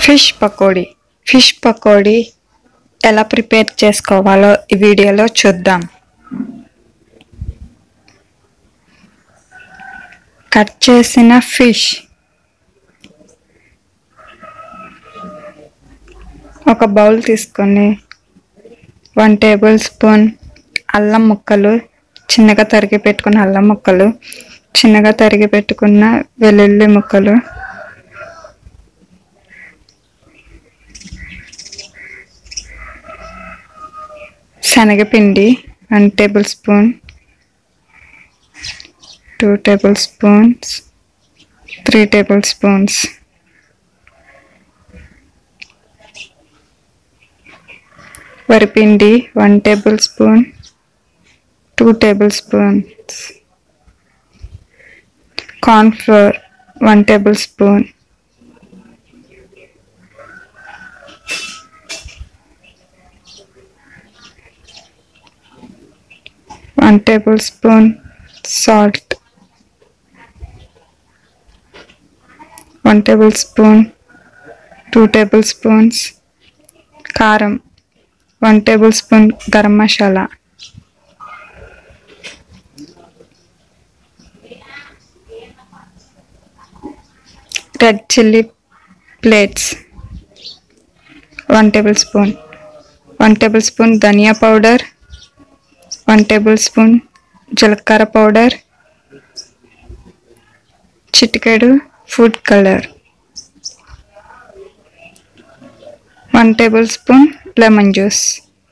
fish pakodi fish pakodi ఎలా prepare చేసుకోవాలో ఈ వీడియోలో చూద్దాం కట్ చేసిన ఫిష్ ఒక బౌల్ తీసుకొని వన్ టేబుల్ స్పూన్ అల్లం ముక్కలు చిన్నగా తరిగి పెట్టుకున్న అల్లం ముక్కలు చిన్నగా తరిగి పెట్టుకున్న వెల్లుల్లి ముక్కలు శనగపిండి one tablespoon two tablespoons three tablespoons వరిపిండి one tablespoon two tablespoons cornflour one tablespoon one tablespoon salt one tablespoon two tablespoons కారం one tablespoon garam masala red chilli flakes one tablespoon one tablespoon ధనియా powder one tablespoon జీలకర్ర powder చిటికెడు food colour one tablespoon lemon juice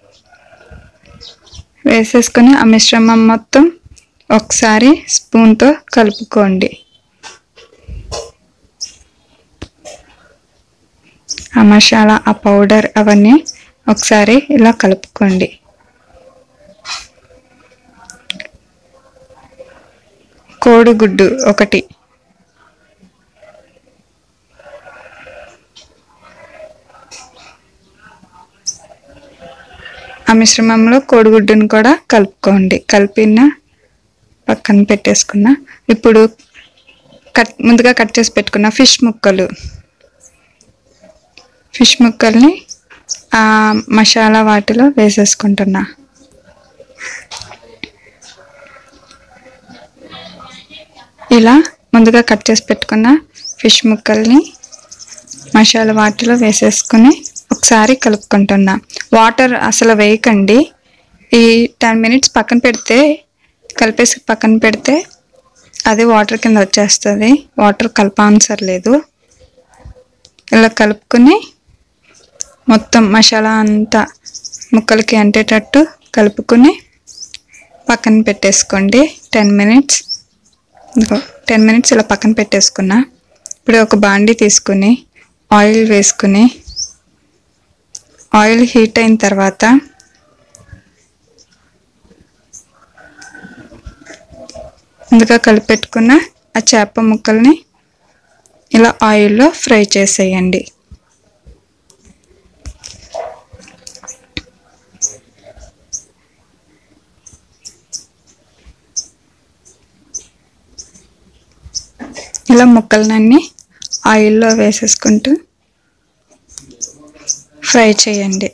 వేసేసుకొని ఆ మిశ్రమం మొత్తం ఒకసారి స్పూన్తో కలుపుకోండి ఆ మసాలా ఆ పౌడర్ అవన్నీ ఒకసారి ఇలా కలుపుకోండి కోడిగుడ్డు ఒకటి ఆ మిశ్రమంలో కోడిగుడ్డును కూడా కలుపుకోండి కలిపిన పక్కన పెట్టేసుకున్న ఇప్పుడు కట్ ముందుగా కట్ చేసి పెట్టుకున్న ఫిష్ ముక్కలు ఫిష్ ముక్కల్ని ఆ మసాలా వాటిలో వేసేసుకుంటున్నా ఇలా ముందుగా కట్ చేసి పెట్టుకున్న ఫిష్ ముక్కల్ని మసాలా వాటిలో వేసేసుకుని ఒకసారి కలుపుకుంటున్నా వాటర్ అసలు వేయకండి ఈ టెన్ మినిట్స్ పక్కన పెడితే కలిపేసి పక్కన పెడితే అది వాటర్ కింద వచ్చేస్తుంది వాటర్ కలపవసరం లేదు ఇలా కలుపుకొని మొత్తం మసాలా అంతా ముక్కలకి అంటేటట్టు కలుపుకొని పక్కన పెట్టేసుకోండి టెన్ మినిట్స్ టెన్ మినిట్స్ ఇలా పక్కన పెట్టేసుకున్నా ఇప్పుడు ఒక బాండి తీసుకుని ఆయిల్ వేసుకుని ఆయిల్ హీట్ అయిన తర్వాత ముందుగా కలిపెట్టుకున్న ఆ చేప ముక్కల్ని ఇలా ఆయిల్లో ఫ్రై చేసేయండి ఇలా ముక్కలన్నీ ఆయిల్లో వేసేసుకుంటూ ఫ్రై చేయండి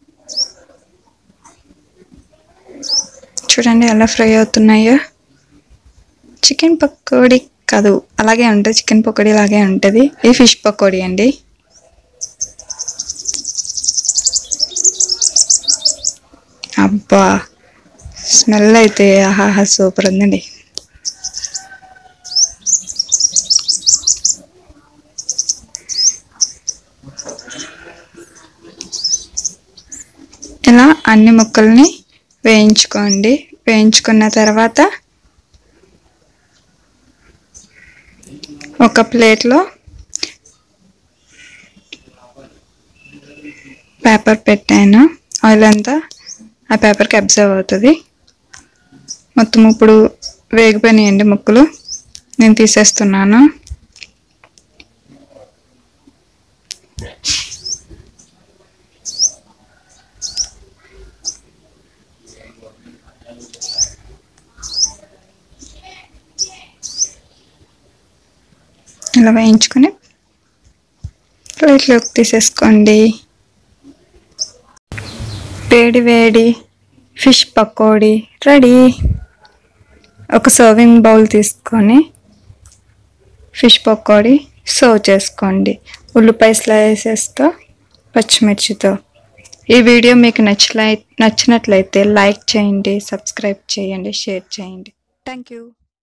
చూడండి ఎలా ఫ్రై అవుతున్నాయో చికెన్ పకోడీ కాదు అలాగే ఉంటుంది చికెన్ పకోడీ లాగే ఉంటుంది ఇది ఫిష్ పకోడీ అండి అబ్బా స్మెల్ అయితే ఆహాహా సూపర్ ఉందండి ఇలా అన్ని ముక్కల్ని వేయించుకోండి వేయించుకున్న తర్వాత ఒక ప్లేట్లో పేపర్ పెట్టాను ఆయిల్ అంతా ఆ పేపర్కి అబ్జర్వ్ అవుతుంది మొత్తం ఇప్పుడు వేగిపోయినాయండి ముక్కలు నేను తీసేస్తున్నాను ఇలా వేయించుకొని ప్లేట్లోకి తీసేసుకోండి వేడి వేడి ఫిష్ పకోడీ రెడీ ఒక సర్వింగ్ బౌల్ తీసుకొని ఫిష్ పకోడీ సర్వ్ చేసుకోండి ఉల్లిపాయ స్లైసెస్తో పచ్చిమిర్చితో ఈ వీడియో మీకు నచ్చలై నచ్చినట్లయితే లైక్ చేయండి సబ్స్క్రైబ్ చేయండి షేర్ చేయండి థ్యాంక్ యూ